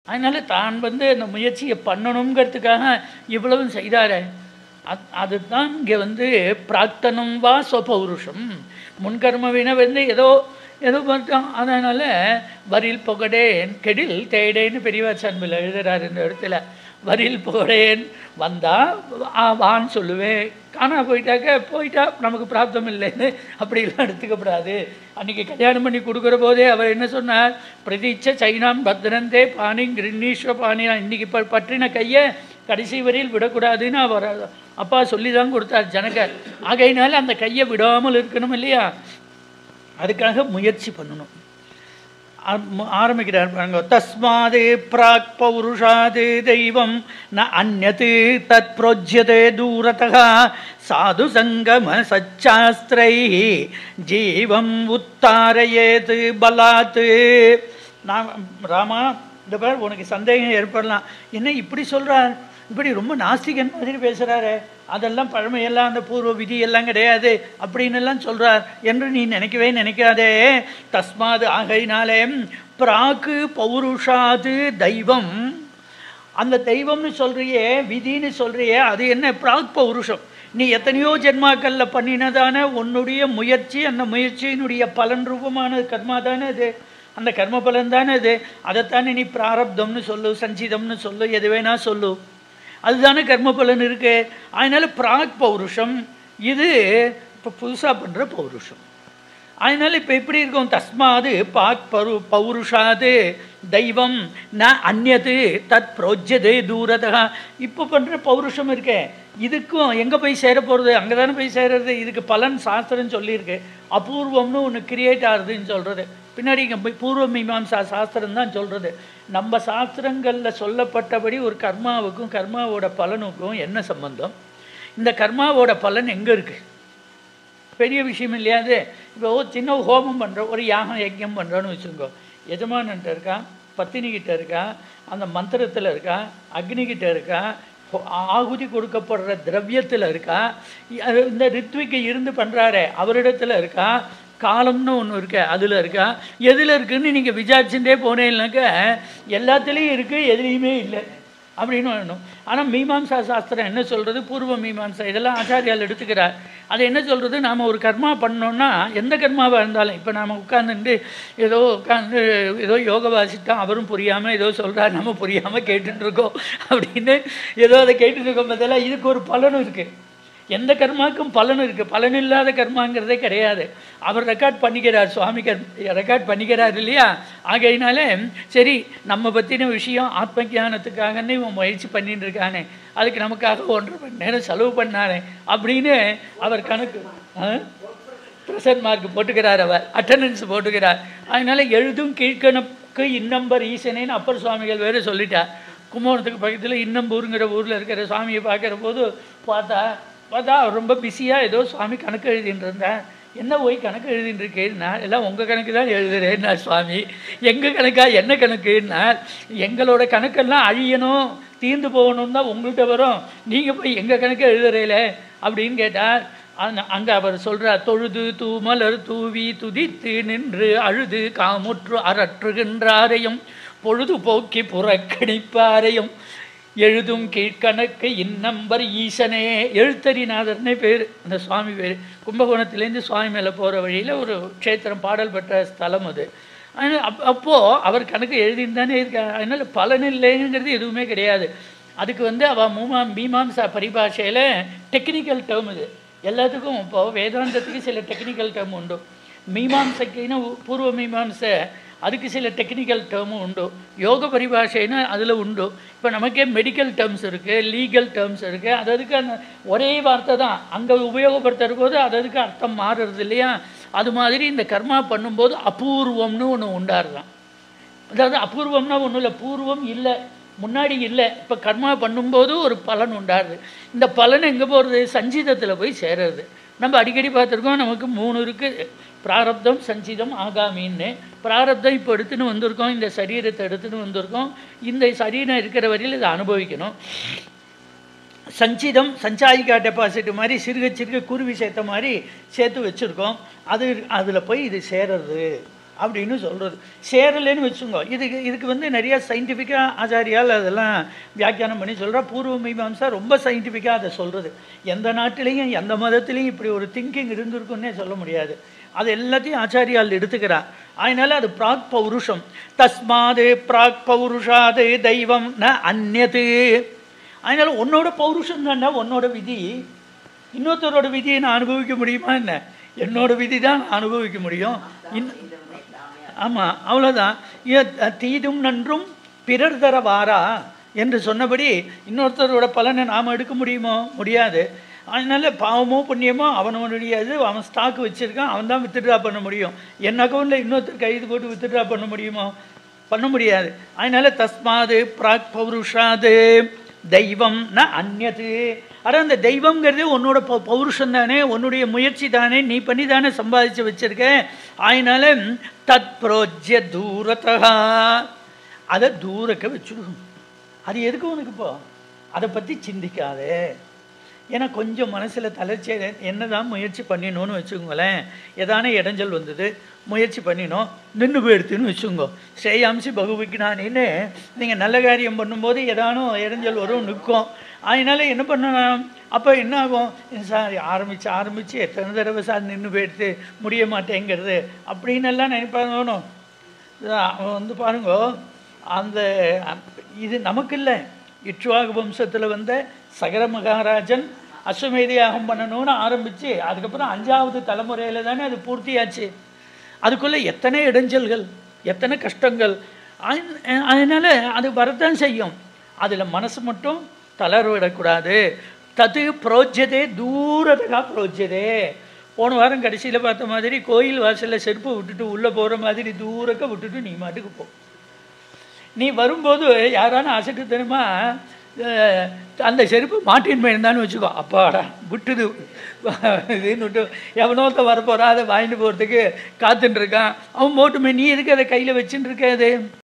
அதனால தான் வந்து அந்த முயற்சியை பண்ணணுங்கிறதுக்காக இவ்வளவும் செய்தாரே அது அதுதான் இங்கே வந்து பிரார்த்தனம் வா சொபௌருஷம் முன்கர்ம வினை வந்து ஏதோ ஏதோ பார்த்தோம் அதனால் வரில் புகடேன் கெடில் தேடேன்னு பெரியவார் சன்பில் எழுதுறாரு இந்த இடத்துல வரில் புகடேன் வந்தால் வான்னு சொல்லுவேன் காணா போயிட்டாக்க போயிட்டா நமக்கு பிராப்தம் இல்லைன்னு அப்படிலாம் எடுத்துக்கப்படாது அன்றைக்கி கல்யாணம் பண்ணி கொடுக்குற போதே அவர் என்ன சொன்னார் பிரதீட்ச சைனாம் பத்ரந்தே பாணி கிருண்ணீஸ்வர பாணியா இன்றைக்கி ப பற்றின கையை கடைசி வரையில் விடக்கூடாதுன்னு அவர் அப்பா சொல்லி தான் கொடுத்தார் ஜனகர் ஆகையினால அந்த கையை விடாமல் இருக்கணும் இல்லையா அதுக்காக முயற்சி பண்ணணும் ஆரம்ப- ஆரம்பிக்கிறார் பாருங்க தஸ்மாது பிராக் பௌருஷாது தெய்வம் ந அந்நது தத் புரோஜ்யதே தூரதா சாது சங்கம சச்சாஸ்திரை ஜீவம் உத்தாரயேது பலாத்து நான் ராமா இந்த பார் உனக்கு சந்தேகம் ஏற்படலாம் என்ன இப்படி சொல்றார் இப்படி ரொம்ப நாஸ்திகன் மாதிரி பேசுறாரு அதெல்லாம் பழமையெல்லாம் அந்த பூர்வ விதி எல்லாம் கிடையாது அப்படின்னு எல்லாம் சொல்றார் என்று நீ நினைக்கவே நினைக்காதே தஸ்மாது ஆகையினாலே பிராக்கு பௌருஷாது தெய்வம் அந்த தெய்வம்னு சொல்றியே விதின்னு சொல்றியே அது என்ன பிராக் பௌருஷம் நீ எத்தனையோ ஜென்மாக்கள்ல பண்ணினதான உன்னுடைய முயற்சி அந்த முயற்சியினுடைய பலன் ரூபமான கர்மா தானே அது அந்த கர்ம பலன் தானே அது அதைத்தானே நீ பிராரப்தம்னு சொல்லு சஞ்சிதம்னு சொல்லு எது வேணா சொல்லு அதுதானே கர்ம பலன் இருக்கு அதனால பிராக் பௌருஷம் இது இப்போ புதுசாக பண்ணுற பௌருஷம் அதனால இப்போ எப்படி இருக்கும் தஸ்மாது பாக் பரு பௌருஷாது தெய்வம் ந அந்நது தத் புரோஜ்யதே தூரதா இப்போ பண்ணுற பௌருஷம் இருக்கே இதுக்கும் எங்கே போய் சேர போகிறது அங்கே தானே போய் சேருறது இதுக்கு பலன் சாஸ்திரம் சொல்லியிருக்கு அபூர்வம்னு ஒன்று கிரியேட் ஆகுதுன்னு சொல்கிறது பின்னாடி இங்கே போய் பூர்வ மீமாம்சா சாஸ்திரம் தான் சொல்கிறது நம்ம சாஸ்திரங்களில் சொல்லப்பட்டபடி ஒரு கர்மாவுக்கும் கர்மாவோட பலனுக்கும் என்ன சம்பந்தம் இந்த கர்மாவோட பலன் எங்கே இருக்குது பெரிய விஷயம் இல்லையா அது இப்போ ஒரு சின்ன ஹோமம் பண்ணுறோம் ஒரு யாகம் யஜ்யம் பண்ணுறோன்னு வச்சுக்கோ எஜமானன்ட்ட இருக்கா பத்தினிக்கிட்ட இருக்கா அந்த மந்திரத்தில் இருக்கா அக்னிகிட்ட இருக்கா ஹோ- ஆகுதி கொடுக்கப்படுற திரவியத்தில் இருக்கா இ- அது இந்த ரித்விக்கு இருந்து பண்ணுறாரே அவரிடத்துல இருக்கா காலம்னு ஒன்று இருக்கு அதில் இருக்கா எதில் இருக்குன்னு நீங்கள் விசாரிச்சுட்டே போனீங்கன்னாக்க எல்லாத்துலேயும் இருக்குது எதுலேயுமே இல்லை அப்படின்னு வேணும் ஆனால் மீமாம்சா சாஸ்திரம் என்ன சொல்கிறது பூர்வ மீமாம்சா இதெல்லாம் ஆச்சாரியால் எடுத்துக்கிறார் அது என்ன சொல்கிறது நாம் ஒரு கர்மா பண்ணோம்னா எந்த கர்மாவாக இருந்தாலும் இப்போ நாம் உட்காந்துட்டு ஏதோ உட்காந்து ஏதோ யோக வாசிட்டோம் அவரும் புரியாமல் ஏதோ சொல்கிறார் நம்ம புரியாமல் கேட்டுட்ருக்கோம் அப்படின்னு ஏதோ அதை கேட்டுட்ருக்கோம் பதிலாக இதுக்கு ஒரு பலனும் இருக்குது எந்த கர்மாக்கும் பலன் இருக்குது பலன் இல்லாத கர்மாங்கிறதே கிடையாது அவர் ரெக்கார்ட் பண்ணிக்கிறார் சுவாமி கர் ரெக்கார்ட் பண்ணிக்கிறார் இல்லையா ஆகையினாலே சரி நம்ம பற்றின விஷயம் ஆத்ம ஞானத்துக்காகன்னு இவன் முயற்சி பண்ணிட்டு இருக்கானே அதுக்கு நமக்காக ஒன்றரை மணி நேரம் செலவு பண்ணானே அப்படின்னு அவர் கணக்கு ஆ? ப்ரெசன்ட் மார்க் போட்டுக்கிறார் அவர் அட்டண்டன்ஸ் போட்டுக்கிறார் அதனால எழுதும் கீழ்கணக்கு இன்னம்பர் ஈசனேன்னு அப்பர் சுவாமிகள் வேறு சொல்லிட்டார் கும்பகோணத்துக்கு பக்கத்தில் இன்னம்பூருங்கிற ஊரில் இருக்கிற சுவாமியை பார்க்குற போது பார்த்தா பார்த்தா அவர் ரொம்ப பிஸியாக ஏதோ சுவாமி கணக்கு எழுதிட்டு இருந்தேன் என்ன போய் கணக்கு எழுதிட்டு இருக்கேன்னா எல்லாம் உங்கள் கணக்கு தான் எழுதுறேன்னா சுவாமி எங்கள் கணக்கா என்ன கணக்குன்னா எங்களோட கணக்கெல்லாம் அழியணும் தீர்ந்து போகணும் தான் உங்கள்கிட்ட வரும் நீங்கள் போய் எங்கள் கணக்கு எழுதுறீல அப்படின்னு கேட்டார் அங்கே அவர் சொல்றார் தொழுது தூமலர் தூவி துதித்து நின்று அழுது காமுற்று அரற்றுகின்றாரையும் பொழுது போக்கி புறக்கணிப்பாரையும் எழுதும் கீழ்கணக்கு இன்னம்பர் ஈசனே எழுத்தறிநாதர்னே பேர் அந்த சுவாமி பேர் கும்பகோணத்துலேருந்து சுவாமி மேலே போகிற வழியில் ஒரு க்ஷேத்திரம் பாடல் பெற்ற ஸ்தலம் அது அதனால் அப் அப்போது அவர் கணக்கு எழுதின்னு தானே இருக்கார் அதனால் பலன் இல்லைங்கிறது எதுவுமே கிடையாது அதுக்கு வந்து அவள் மூமா மீமாம்சா பரிபாஷையில் டெக்னிக்கல் டேர்ம் இது எல்லாத்துக்கும் இப்போ வேதாந்தத்துக்கு சில டெக்னிக்கல் டேர்ம் உண்டு மீமாம்சைக்குன்னு பூர்வ மீமாம்சை அதுக்கு சில டெக்னிக்கல் டேர்மும் உண்டு யோக பரிபாஷைன்னு அதில் உண்டு இப்போ நமக்கே மெடிக்கல் டேர்ம்ஸ் இருக்குது லீகல் டேர்ம்ஸ் இருக்குது அது அதுக்கு அந்த ஒரே வார்த்தை தான் அங்கே உபயோகப்படுத்துகிற போது அது அதுக்கு அர்த்தம் மாறுறது இல்லையா அது மாதிரி இந்த கர்மா பண்ணும்போது அபூர்வம்னு ஒன்று உண்டாருதான் அதாவது அபூர்வம்னா ஒன்றும் இல்லை பூர்வம் இல்லை முன்னாடி இல்லை இப்போ கர்மா பண்ணும்போது ஒரு பலன் உண்டாருது இந்த பலன் எங்கே போகிறது சஞ்சீதத்தில் போய் சேருறது நம்ம அடிக்கடி பார்த்துருக்கோம் நமக்கு மூணு இருக்குது பிராரப்தம் சஞ்சிதம் ஆகாமின்னு பிராரப்தம் இப்போ எடுத்துன்னு வந்திருக்கோம் இந்த சரீரத்தை எடுத்துன்னு வந்திருக்கோம் இந்த சரீரம் இருக்கிற வரையில் இதை அனுபவிக்கணும் சஞ்சிதம் சஞ்சாயிகா டெபாசிட் மாதிரி சிறுக சிறுக குருவி சேர்த்த மாதிரி சேர்த்து வச்சுருக்கோம் அது அதில் போய் இது சேருறது அப்படின்னு சொல்கிறது சேரலைன்னு வச்சுக்கோ இதுக்கு இதுக்கு வந்து நிறைய சயின்டிஃபிக்காக ஆச்சாரியால் அதெல்லாம் வியாக்கியானம் பண்ணி சொல்கிறா பூர்வ மீமாம்சா ரொம்ப சயின்டிஃபிக்காக அதை சொல்கிறது எந்த நாட்டிலையும் எந்த மதத்திலையும் இப்படி ஒரு திங்கிங் இருந்திருக்குன்னே சொல்ல முடியாது அது எல்லாத்தையும் ஆச்சாரியால் எடுத்துக்கிறா அதனால அது பிராக் பௌருஷம் தஸ்மாது பிராக் பௌருஷாது தெய்வம் ந அந்நது அதனால உன்னோட பௌருஷம் தானே உன்னோட விதி இன்னொருத்தரோட விதியை நான் அனுபவிக்க முடியுமா என்ன என்னோட விதி தான் நான் அனுபவிக்க முடியும் இன் ஆமாம் அவ்வளோதான் இ- தீதும் நன்றும் பிறர் தர வாரா என்று சொன்னபடி இன்னொருத்தரோட பலனை நாம் எடுக்க முடியுமோ முடியாது அதனால பாவமோ புண்ணியமோ அவனவனுடைய இது அவன் ஸ்டாக் வச்சுருக்கான் அவன் தான் வித்ட்ரா பண்ண முடியும் என் அக்கௌண்ட்டில் இன்னொருத்தர் கைது போட்டு வித்ட்ரா பண்ண முடியுமோ பண்ண முடியாது அதனால தஸ்மாது பிராக் பௌருஷாது தெய்வம் ந அந்நது ஆனால் அந்த தெய்வம்ங்கிறது உன்னோட பௌ- பௌருஷம் தானே உன்னுடைய முயற்சி தானே நீ பண்ணி தானே சம்பாதிச்சு வச்சிருக்க அதனால தத் புரோஜ்ய தூரத்தகா அதை தூரக்க வச்சுடும் அது எதுக்கு உனக்கு இப்போ அதை பற்றி சிந்திக்காதே ஏன்னா கொஞ்சம் மனசில் தளர்ச்சி என்னதான் முயற்சி பண்ணினோன்னு வச்சுக்கோங்களேன் ஏதான இடைஞ்சல் வந்தது முயற்சி பண்ணினோம் நின்று போயிடுத்துன்னு வச்சுக்கோங்க ஸ்ரேயாம்சி பகுவிக்னானின்னு நீங்கள் நல்ல காரியம் பண்ணும்போது ஏதானும் இடைஞ்சல் வரும் நிற்கும் அதனால என்ன பண்ணணும் அப்போ என்ன ஆகும் சார் ஆரம்பித்து ஆரம்பித்து எத்தனை தடவை சார் நின்று போயிடுத்து முடிய மாட்டேங்கிறது அப்படின்னு எல்லாம் நினைப்பாங்க அவன் வந்து பாருங்க அந்த இது நமக்கு இல்லை இட்சுவாக வம்சத்தில் வந்த சகர மகாராஜன் அஸ்வமேத யாகம் பண்ணணும்னு ஆரம்பித்து அதுக்கப்புறம் அஞ்சாவது தலைமுறையில் தானே அது பூர்த்தியாச்சு அதுக்குள்ளே எத்தனை இடைஞ்சல்கள் எத்தனை கஷ்டங்கள் அதன்- அதனால அது வரத்தான் செய்யும் அதில் மனசு மட்டும் தளர்விடக்கூடாது தது புரோஜ்யதே தூரதகா புரோஜ்யதே போன வாரம் கடைசியில் பார்த்த மாதிரி கோயில் வாசலில் செருப்பு விட்டுட்டு உள்ளே போகிற மாதிரி தூரக்க விட்டுட்டு நீ மாட்டுக்கு போ நீ வரும்போது யாரான அசட்டுத்தனமா அஹ், அந்த செருப்பு மாட்டின் போயிருந்தான்னு வச்சுக்கோ அப்பாடா விட்டுது இதுன்னு விட்டு எவனோ ஒருத்தன் வரப்போறா அதை வாங்கிட்டு போகிறதுக்கு காத்துட்டு இருக்கான் அவன் போட்டுமே நீ எதுக்கு அதை கையில் வச்சுட்டு இருக்க அது